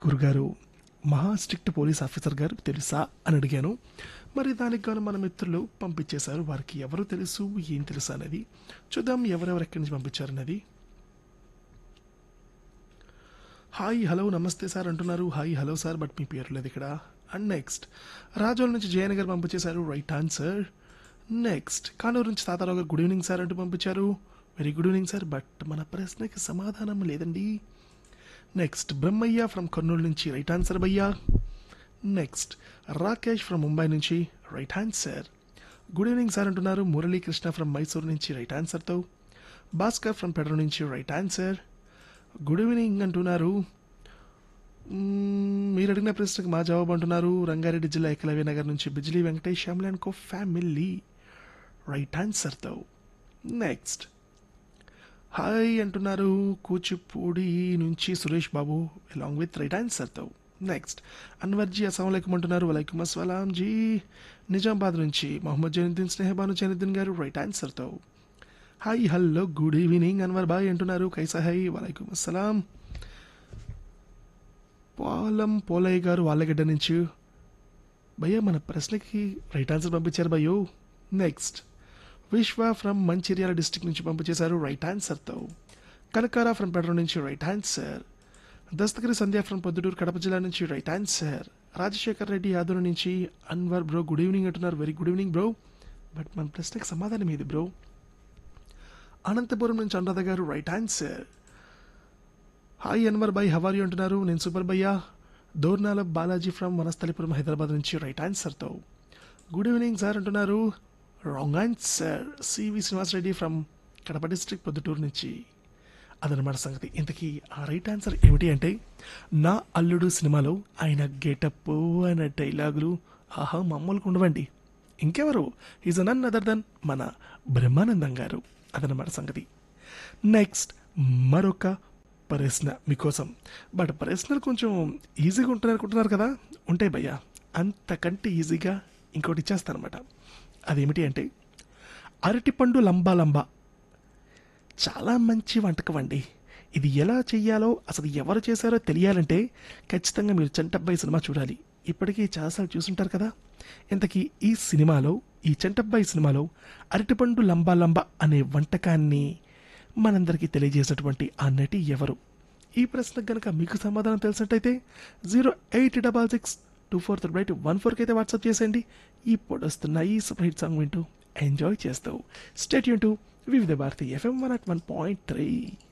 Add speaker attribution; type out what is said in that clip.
Speaker 1: గురుగారు మహా strict police officer గారు తెలుసా అని అడిగాను మరి దానికి గాను మన మిత్రులు పంపించేశారు వారికి ఎవరు తెలుసు ఏం తెలుసు అనేది చూద్దాం ఎవరెవరు ఎక్కడి నుంచి పంపించారన్నది హాయ్ హలో నమస్తే సార్ అంటున్నారు హాయ్ హలో సార్ బట్ మీ పేరు లేదు ఇక్కడ అండ్ నెక్స్ట్ రాజోల నుంచి జయన్ గారు పంపించేశారు రైట్ ఆన్సర్ నెక్స్ట్ కానూరు నుంచి తాతారావు గారు గుడ్ ఈవినింగ్ సార్ అంటూ పంపించారు very good evening sir but మన ప్రశ్నకి సమాధానం లేదండి నెక్స్ట్ బ్రహ్మయ్య ఫ్రమ్ కర్నూలు నుంచి రైట్ ఆన్సర్ భయ్యా నెక్స్ట్ రాకేష్ ఫ్రమ్ ముంబై నుంచి right answer good evening sir అంటున్నారు మురళీకృష్ణ ఫ్రమ్ మైసూర్ నుంచి రైట్ ఆన్సర్తో భాస్కర్ ఫ్రమ్ పెడ్రో నుంచి రైట్ ఆన్సర్ గుడ్ ఈవినింగ్ అంటున్నారు మ్మ్, మీరు అడిగిన ప్రశ్నకు మా జవాబు అంటున్నారు రంగారెడ్డి జిల్లా ఏకలవ్య నగర్ నుంచి Bijli Venkatesh Shyamli and co family right ఆన్సర్తో నెక్స్ట్ హాయ్ అంటున్నారు కూచిపూడి నుంచి Suresh Babu along with right ఆన్సర్తో నెక్స్ట్ అన్వర్జీ అస్సలం అంటున్నారు వలైకుమ్ అస్సలాం జీ నిజామాబాద్ నుంచి మొహమ్మద్ జైనుద్దీన్ స్నేహబాను జైనుద్దీన్ గారు రైట్ ఆన్సర్తో hi hello good evening Anwar బాయ్ అంటున్నారు కైసా హై వలైకుమ్ అస్సలాం పాలం పోలయ్య గారు వాళ్ళగడ్డ నుంచి భయ్య మన ప్రశ్నకి రైట్ ఆన్సర్ పంపించారు భయ్యో next Vishwa from Mancherial district నుంచి పంపించేశారు రైట్ ఆన్సర్తో కనకారా ఫ్రమ్ పెడ్రో నుంచి right answer Dastagiri Sandhya from Proddatur Kadapa జిల్లా నుంచి రైట్ ఆన్సర్ రాజశేఖర్ రెడ్డి యాదవ్ నుంచి అన్వర్ బ్రో గుడ్ ఈవినింగ్ అంటున్నారు very good evening bro but మన ప్రశ్నకి సమాధానం ఏది బ్రో అనంతపురం నుంచి అనురాధ గారు రైట్ ఆన్సర్ హాయ్ అన్వర్ బాయ్ హవారి అంటున్నారు నేను సూపర్ భయ్యా దోర్నాల బాలాజీ ఫ్రమ్ వనస్థలిపురం హైదరాబాద్ నుంచి రైట్ ఆన్సర్తో గుడ్ ఈవినింగ్ సార్ అంటున్నారు wrong answer CV Srinivas Reddy from Kadapa district Proddatur నుంచి అదనమాట సంగతి ఇంతకీ ఆ రైట్ ఆన్సర్ ఏమిటి అంటే నా అల్లుడు సినిమాలో ఆయన గెటప్ ఆయన డైలాగులు ఆహా మామూలుగా ఉండవండి ఇంకెవరు ఈజ్ నన్ అదర్ దన్ మన బ్రహ్మానందం గారు అదనమాట సంగతి నెక్స్ట్ మరొక ప్రశ్న మీకోసం బట్ ప్రశ్నలు కొంచెం ఈజీగా ఉంటాయి అనుకుంటున్నారు కదా ఉంటాయి భయ్యా అంతకంటే ఈజీగా ఇంకోటి ఇచ్చేస్తాను అనమాట అదేమిటి అంటే అరటిపండు లంబా లంబా చాలా మంచి వంటకం అండి ఇది ఎలా చెయ్యాలో అసలు ఎవరు చేశారో తెలియాలంటే ఖచ్చితంగా మీరు చంటబ్బాయి సినిమా చూడాలి ఇప్పటికీ చాలాసార్లు చూసుంటారు కదా ఇంతకీ ఈ సినిమాలో ఈ చంటబ్బాయి సినిమాలో అరటిపండు లంబా లంబా అనే వంటకాన్ని మనందరికీ తెలియజేసినటువంటి ఆ నటి ఎవరు ఈ ప్రశ్నకు కనుక మీకు సమాధానం తెలిసినట్టయితే zero eight double six two four three eight one ఫోర్కి అయితే వాట్సాప్ చేసేయండి ఇప్పుడు వస్తున్న ఈ సూపర్ హిట్ సాంగ్ వింటూ ఎంజాయ్ చేస్తూ స్టేట్ యూన్ to Vividh Bharati FM one at one point three